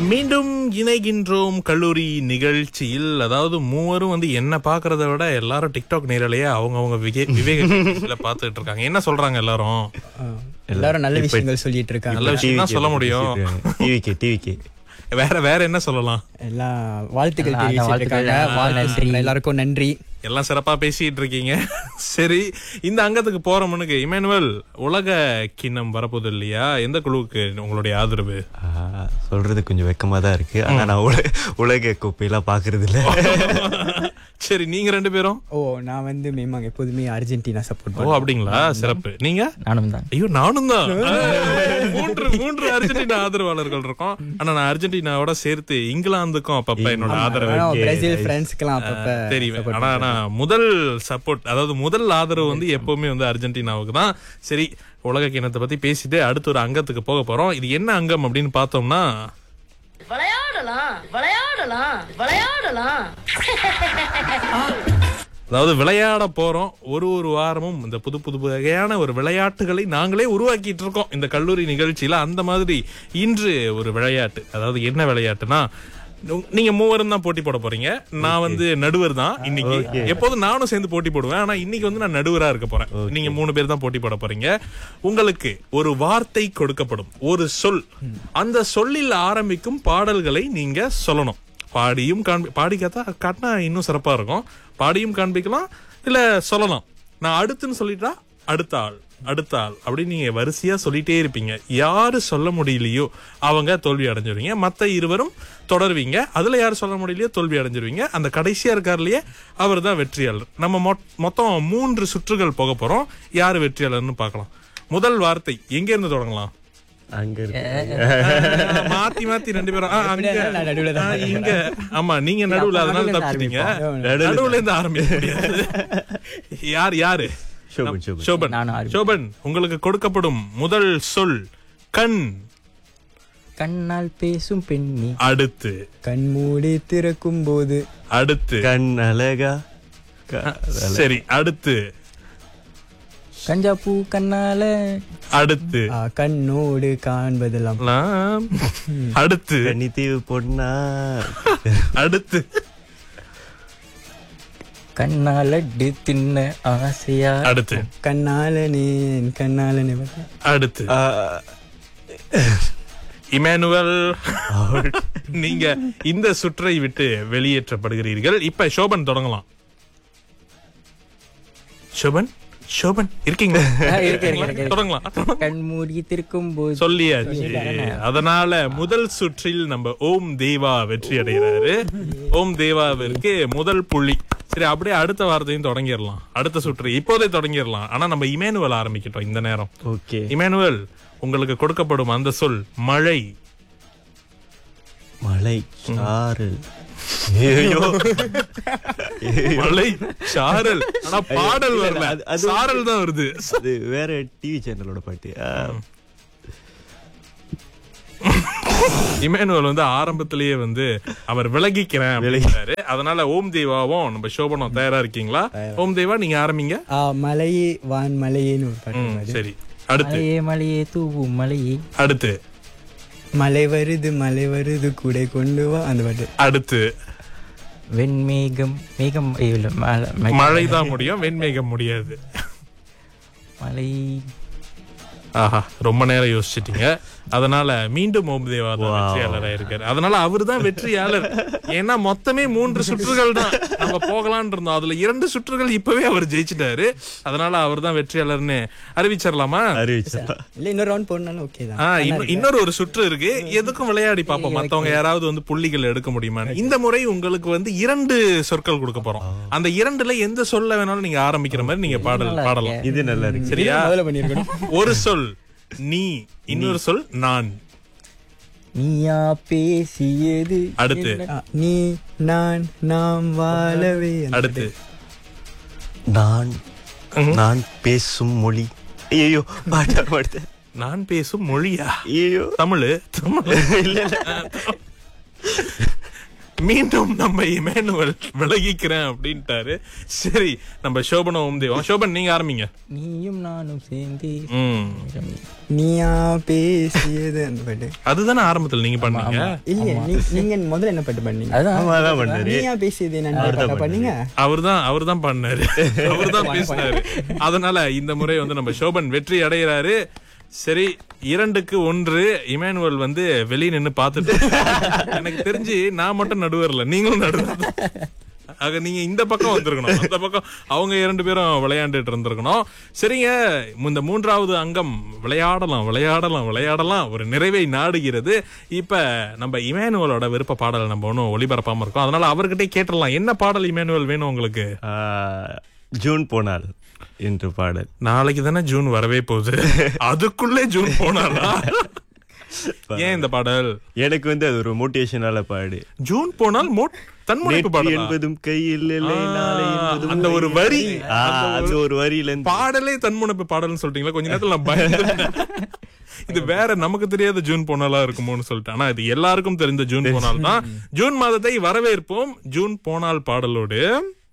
மீண்டும் இணைகின்றோம் கல்லூரி நிகழ்ச்சியில் அதாவது மூவரும் வந்து என்ன பாக்குறத விட எல்லாரும் டிக்டாக் நேரலையே அவங்க அவங்க விவேக பாத்துட்டு இருக்காங்க என்ன சொல்றாங்க எல்லாரும் எல்லாரும் நல்ல விஷயங்கள் சொல்லிட்டு இருக்காங்க நல்ல விஷயம் தான் சொல்ல முடியும் டிவிக்கு டிவிக்கு வேற வேற என்ன சொல்லலாம் எல்லாம் வாழ்த்துக்கள் எல்லாம் தெரிவிச்சிட்டு இருக்காங்க வாழ்த்துக்கள். வாழ்த்து நன்றி. சொல்றேன். எல்லாருக்கும் நன்றி எல்லாம் சிறப்பா பேசிட்டு இருக்கீங்க சரி இந்த அங்கத்துக்கு போற முன்னுக்கு இமானுவல் உலக கிண்ணம் வரப்போகுது இல்லையா எந்த குழுவுக்கு உங்களுடைய ஆதரவு ஆ, சொல்றது கொஞ்சம் வெக்கமா தான் இருக்கு ஆனா நான் உல- உலக கோப்பையெல்லாம் பாக்குறது இல்ல சரி நீங்க ரெண்டு பேரும் ஓ நான் வந்து மேமாங்க எப்போதுமே அர்ஜென்டினா சப்போர்ட் ஓ பண்ணுவேன் அப்படிங்களா சிறப்பு நீங்க நானும் தான் ஐயோ நானும் தான் மூன்று மூன்று அர்ஜென்டினா ஆதரவாளர்கள் இருக்கோம் ஆனா நான் அர்ஜென்டினாவோட சேர்த்து இங்கிலாந்துக்கும் அப்பப்ப என்னோட ஆதரவு ஆனா, பிரேசில் பிரான்ஸ்க்கெல்லாம் அப்பப்ப தெரியும் ஆனா ஆனா முதல் சப்போர்ட் அதாவது முதல் ஆதரவு வந்து எப்பவுமே வந்து அர்ஜென்டினாவுக்கு தான் சரி உலக கிணத்தை பத்தி பேசிட்டு அடுத்து ஒரு அங்கத்துக்கு போக போறோம் இது என்ன அங்கம் அப்படின்னு பார்த்தோம்னா விளையாடலாம் விளையாடலாம் விளையாடலாம் அதாவது விளையாட போறோம் ஒரு ஒரு வாரமும் இந்த புது புது வகையான ஒரு விளையாட்டுகளை நாங்களே உருவாக்கிட்டு இருக்கோம் இந்த கல்லூரி நிகழ்ச்சியில அந்த மாதிரி இன்று ஒரு விளையாட்டு அதாவது என்ன விளையாட்டுனா உ- நீங்க மூவரும் தான் போட்டி போட போறீங்க நான் வந்து நடுவர் தான் இன்னைக்கு எப்போதும் நானும் சேர்ந்து போட்டி போடுவேன் ஆனா இன்னைக்கு வந்து நான் நடுவரா இருக்க போறேன் நீங்க மூணு பேர் தான் போட்டி போட போறீங்க உங்களுக்கு ஒரு வார்த்தை கொடுக்கப்படும் ஒரு சொல் அந்த சொல்லில் ஆரம்பிக்கும் பாடல்களை நீங்க சொல்லணும் பாடியும் காண்பி பாடி காத்தா காட்டினா இன்னும் சிறப்பா இருக்கும் பாடியும் காண்பிக்கலாம் இல்ல சொல்லலாம் நான் அடுத்துன்னு சொல்லிட்டா அடுத்த ஆள் அடுத்த ஆள் அப்படின்னு நீங்க வரிசையா சொல்லிட்டே இருப்பீங்க யாரு சொல்ல முடியலையோ அவங்க தோல்வி அடைஞ்சிருவீங்க மத்த இருவரும் தொடருவீங்க அதுல யாரு சொல்ல முடியலையோ தோல்வி அடைஞ்சிருவீங்க அந்த கடைசியா இருக்காருலயே அவர் தான் வெற்றியாளர் நம்ம மொ- மொத்தம் மூன்று சுற்றுகள் போக போறோம் யாரு வெற்றியாளர்னு பார்க்கலாம் முதல் வார்த்தை எங்க இருந்து தொடங்கலாம் அங்க இருக்கு மாத்தி மாத்தி ரெண்டு பேரும் ஆ, அங்க. நான் நடுவுல தான் ஆ, இங்க ஆமா நீங்க நடுவுல அதனால நடுவுல தப்பிச்சிட்டீங்க நடுவுல நடுவுல இருந்து ஆரம்பிக்க முடியாது யார் யாரு சோபன் சோபன் சோபன் நானும் ஆரம்பி- சோபன் உங்களுக்கு கொடுக்கப்படும் முதல் சொல் கண் கண்ணால் பேசும் பெண்ணி அடுத்து கண் மூடி திறக்கும் போது அடுத்து கண் அழகா க- சரி அடுத்து கஞ்சா பூ கண்ணால அடுத்து ஆ, கண்ணோடு காண்பதெல்லாம் லாம். அடுத்து கன்னித்தீவு பொண்ணா அடுத்து கண்ணால் லட்டு தின்ன ஆசையா அடுத்து கண்ணாலனே கண்ணாலனே அடுத்து ஆ, இமானுவல் நீங்க இந்த சுற்றை விட்டு வெளியேற்றப்படுகிறீர்கள் இப்ப சோபன் தொடங்கலாம் சோபன் சோபன் இருக்கீங்க இருக்கு, இருக்கு, இருக்கு. தொடங்கலாம் கண் மூடி திருக்கும் போது சொல்லியாச்சு அதனால முதல் சுற்றில் நம்ம ஓம் தேவா வெற்றி அடைகிறாரு ஓம் தேவாவிற்கு முதல் புள்ளி சரி அப்படியே அடுத்த வாரத்தையும் தொடங்கிடலாம் அடுத்த சுற்று இப்போதே தொடங்கிடலாம் ஆனா நம்ம இமேனுவல் ஆரம்பிக்கட்டும் இந்த நேரம் ஓகே இமானுவல் உங்களுக்கு கொடுக்கப்படும் அந்த சொல் மழை மலை சாறு ஐயோ மழை சாரல் ஆனா பாடல் இல்ல, வரல அது- அது- சாரல் தான் வருது அது வேற டிவி சேனலோட பாட்டு ஆ, இமானுவல் வந்து ஆரம்பத்திலேயே வந்து அவர் விலகிக்கிறேன் அப்படிங்கிறாரு அதனால ஓம் தேவாவும் நம்ம சோபனம் தயாரா இருக்கீங்களா ஓம் தேவா நீங்க ஆரம்பிங்க ஆ, மலையே வான் மலையேன்னு ஒரு பாட்டு ம், வருது. சரி அடுத்து மலையே மலையே தூவும் மலையே அடுத்து மலை வருது மலை வருது கூடை கொண்டு வா அந்த பாட்டு அடுத்து வெண்மேகம் மேகம் ஐயோ, இல்ல, மழை மழை- மழை தான் முடியும் வெண்மேகம் முடியாது மலை ஆஹா ரொம்ப நேரம் யோசிச்சிட்டீங்க அதனால மீண்டும் ஓம் தேவா தான் வெற்றியாளரா இருக்காரு அதனால அவரு தான் வெற்றியாளர் ஏன்னா மொத்தமே மூன்று சுற்றுகள் தான் நம்ம போகலான் இருந்தோம் அதுல இரண்டு சுற்றுகள் இப்பவே அவர் ஜெயிச்சிட்டாரு அதனால அவர் தான் வெற்றியாளர்னு அறிவிச்சிடலாமா அறிவிச்சா இல்ல இன்னொரு ரவுண்ட் போடனாலும் ஓகே தான் ஆ, இன்னொ- இன்னொரு ஒரு சுற்று இருக்கு எதுக்கும் விளையாடி பார்ப்போம் மத்தவங்க யாராவது வந்து புள்ளிகள் எடுக்க முடியுமா இந்த முறை உங்களுக்கு வந்து இரண்டு சொற்கள் கொடுக்க போறோம் அந்த இரண்டுல எந்த சொல்ல வேணாலும் நீங்க ஆரம்பிக்கிற மாதிரி நீங்க பாடல் பாடலாம் இது நல்லா இருக்கு சரியா முதல்ல பண்ணிருக்கணும் ஒரு சொல் நீ இன்னொரு சொல் நான் நீயா பேசியது அடுத்து ஆ, நீ நான் நாம் வாழவே அந்த அடுத்து நான் நான் பேசும் மொழி ஐயோ பாட்டா பாட்டு நான் பேசும் மொழியா ஐயோ தமிழ் தமிழ் இல்ல இல்ல மீண்டும் நம்ம இமேனுவல் விலகிக்கிறேன் அப்படின்ட்டாரு சரி நம்ம சோபனம் தேவம் சோபன் நீங்க ஆரம்பிங்க நீயும் நானும் சேர்ந்து ம் நீயா பேசியது அந்த பாட்டு அதுதானே ஆரம்பத்துல நீங்க பண்ணீங்க இல்லையா நீ- நீங்க முதல்ல என்ன பாட்டு பண்ணீங்க அதுதான் ஆமா அதான் பண்ணாரு நீயா பேசியது என்ன பாட்டா பண்ணீங்க அவர்தான் அவர்தான் பண்ணாரு அவர்தான் பேசினாரு அதனால இந்த முறை வந்து நம்ம சோபன் வெற்றி அடைகிறாரு சரி இரண்டுக்கு ஒன்று இமானுவல் வந்து வெளியே நின்னு பார்த்துட்டு இருக்காரு. எனக்கு தெரிஞ்சு நான் மட்டும் நடுவர்ல நீங்களும் நடுவர் ஆக நீங்க இந்த பக்கம் வந்திருக்கணும் அந்த பக்கம் அவங்க இரண்டு பேரும் விளையாண்டுட்டு இருந்திருக்கணும் சரிங்க இந்த மூன்றாவது அங்கம் விளையாடலாம் விளையாடலாம் விளையாடலாம் ஒரு நிறைவை நாடுகிறது இப்ப நம்ம இமானுவலோட விருப்ப பாடலை நம்ம ஒன்றும் ஒளிபரப்பாம இருக்கோம் அதனால அவர்கிட்டே கேட்டுடலாம் என்ன பாடல் இமானுவல் வேணும் உங்களுக்கு ஆஹ், ஜூன் போனால் என்று பாடல் நாளைக்கு தானே ஜூன் வரவே போகுது அதுக்குள்ளே ஜூன் போனாலா ஏன் இந்த பாடல் எனக்கு வந்து அது ஒரு மோட்டிவேஷனால பாடு ஜூன் போனால் மோ தன்முனைப்பு நேற்று பாடல் என்பதும் கையில் இல்லை நாளை என்பதும் அந்த ஒரு வரி ஆ, அந்த ஒரு வரியில இருந்து பாடலே தன்முனைப்பு பாடல்னு சொல்லிட்டீங்களா கொஞ்ச நேரத்துல நான் பயந்துட்டேன் இது வேற நமக்கு தெரியாத ஜூன் போனாலா இருக்குமோன்னு சொல்லிட்டு ஆனா இது எல்லாருக்கும் தெரிந்த ஜூன் போனால் தான் ஜூன் மாதத்தை வரவேற்போம் ஜூன் போனால் பாடலோடு